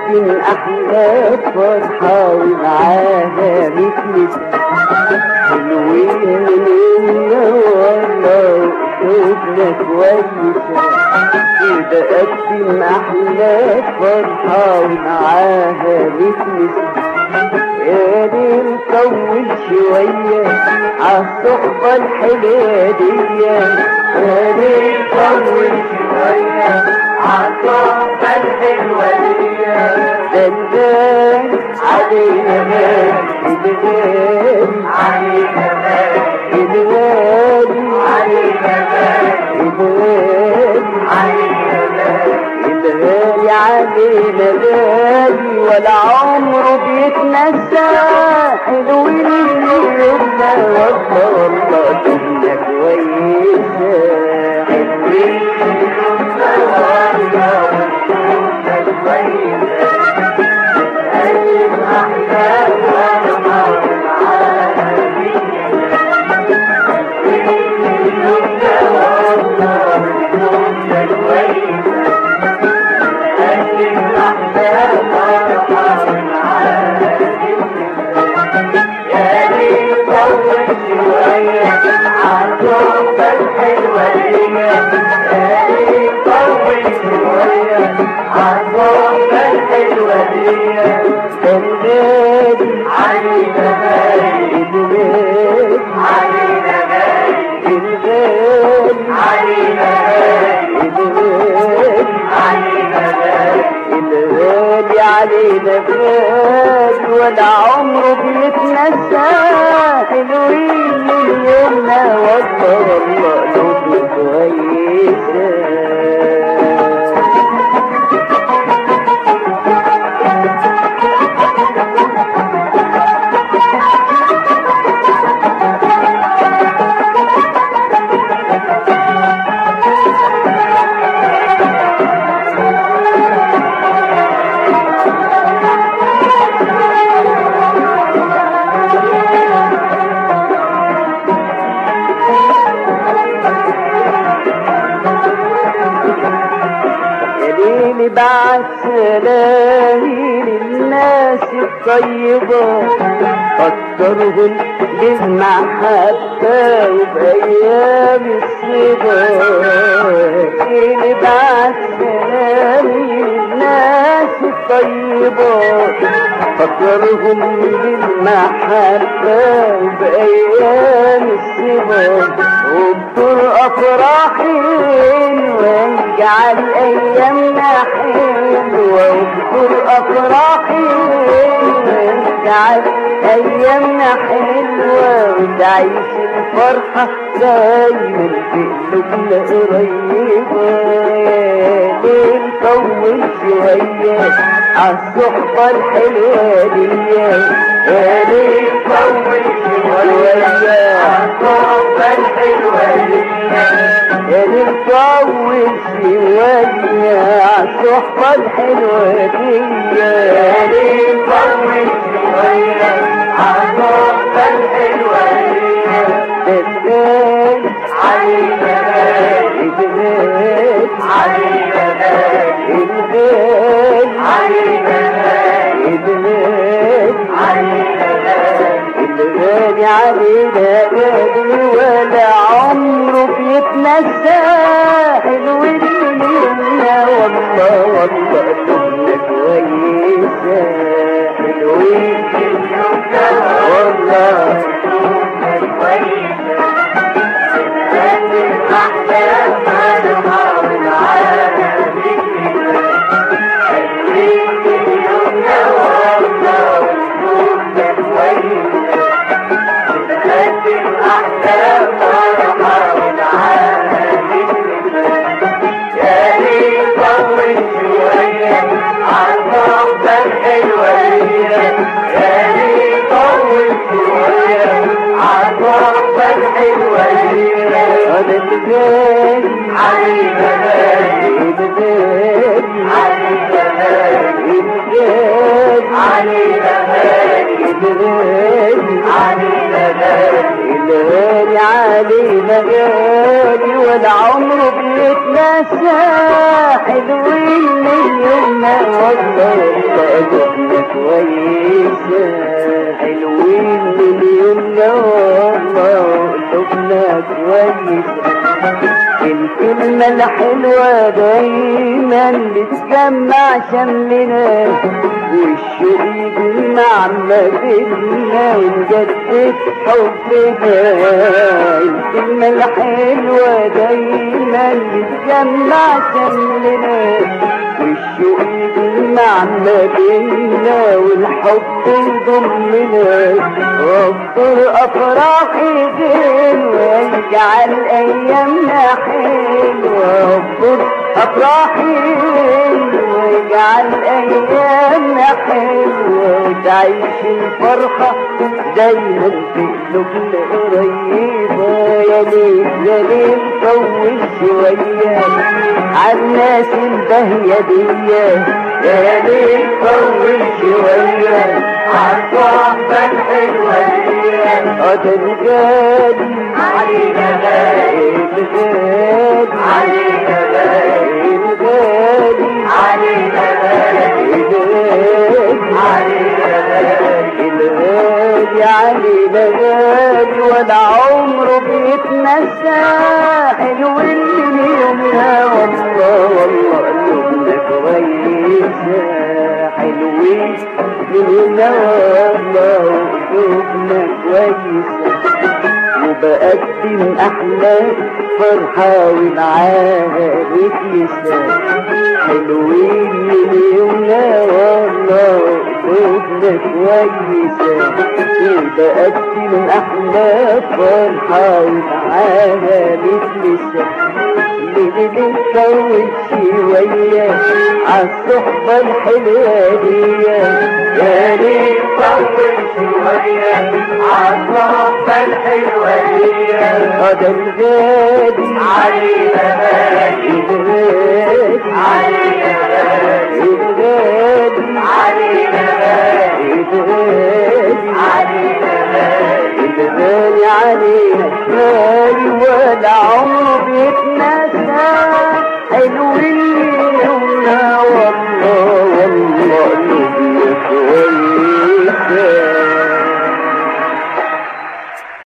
تقدم أحلى فرحة ومعاها مثل حلوين منا والله قلوبنا كويسة كده قدم أحلى فرحة ومعاها مثل يا ليل طول شوية عالصحبة الحلوة دي يا ليل طول شوية عالصحبة الحلوة دي دندان علينا مال الغالي علينا مال الغالي علينا مال الغالي علينا مال الغالي علينا غالي ولا عمره بيتنسى حلوين الليلة والله والله كنا كويسة حلوين الليلة والله كنا كويسة أيم أحلام ونهار الغالي علينا غالي ولا عمره بيتنسى حلوين من يومنا والله والله قلوبنا كويسه يا ليلي بعد سلامي للناس الطيبة فكرهم بالمحبة وبأيام الصبا ليلي بعد سلامي للناس الطيبة فكرهم بالمحبة وبأيام الصبا واذكر أفراحي واجعل أيامنا حلوة واذكر أفراحي واجعل أيامنا حلوة وتعيش الفرحة دايما في قلوبنا قريبة يا ليل طول شوية عالصحبة الحلوة دي يا ليل طول شوية عالصحبة الحلوة دي يا ليل طول شوية عالصحبة الحلوة دي يا ليل طول شوية عالصحبة الحلوة دي تبان علينا البال علينا البال علينا البال علينا الغالي علينا غالي ولا عمره بيتنسى حلوين منا والله والله كنا كويسة حلوين منا والله كنا كويسة أحلام ونهار العالم حلوين منا والله كنا كويسة نقدم أحلام ونهار العالم يا ليل طول شوية عالصحبة الحلوة دي يا ليل طول شوية عالصحبة الحلوة دي هذا الغالي علينا غالي الغالي علينا غالي الغالي علينا غالي الغالي علينا غالي الغالي علينا غالي ولا عمره بيتنسى حلوين من يومنا والله قلوبنا كويسة حلوين من يومنا والله قلوبنا كويسة الكلمة الحلوة دايما بتجمع شملنا والشوق يجمع ما بينا ونجدد حبنا الكلمة الحلوة دايما بتجمع شملنا والشوق يجمع ما بينا والحب يضمنا واكثر افراحي زين ويجعل ايامنا حلوه واكثر افراحي ويجعل ايامنا حلوه وتعيش الفرحه دايما في قلوبنا قريبه يا ليل يا ليل طول شويه عالناس البهيه دي يا ليل طول شوية عالصحبة الحلوة دي هذا الغالي علينا غالي الغالي علينا غالي الغالي علينا غالي علينا غالي الغالي علينا غالي ولا عمره بيتنسى حلو من يومنا والله والله قلوبنا كويسة حلوين من يومنا والله قلوبنا كويسة وبقدم احلى فرحة ومعاها بتلسان حلوين من يومنا والله قلوبنا كويسة وبقدم احلى فرحة ومعاها بتلسان اللي بنطول شوية عالصحبة الحلوة دي يا ليل طول شوية عالصحبة الحلوة دي هذا الغالي علينا غالي الغالي علينا غالي الغالي علينا غالي الغالي علينا غالي الغالي علينا غالي ولا عمره بيتنا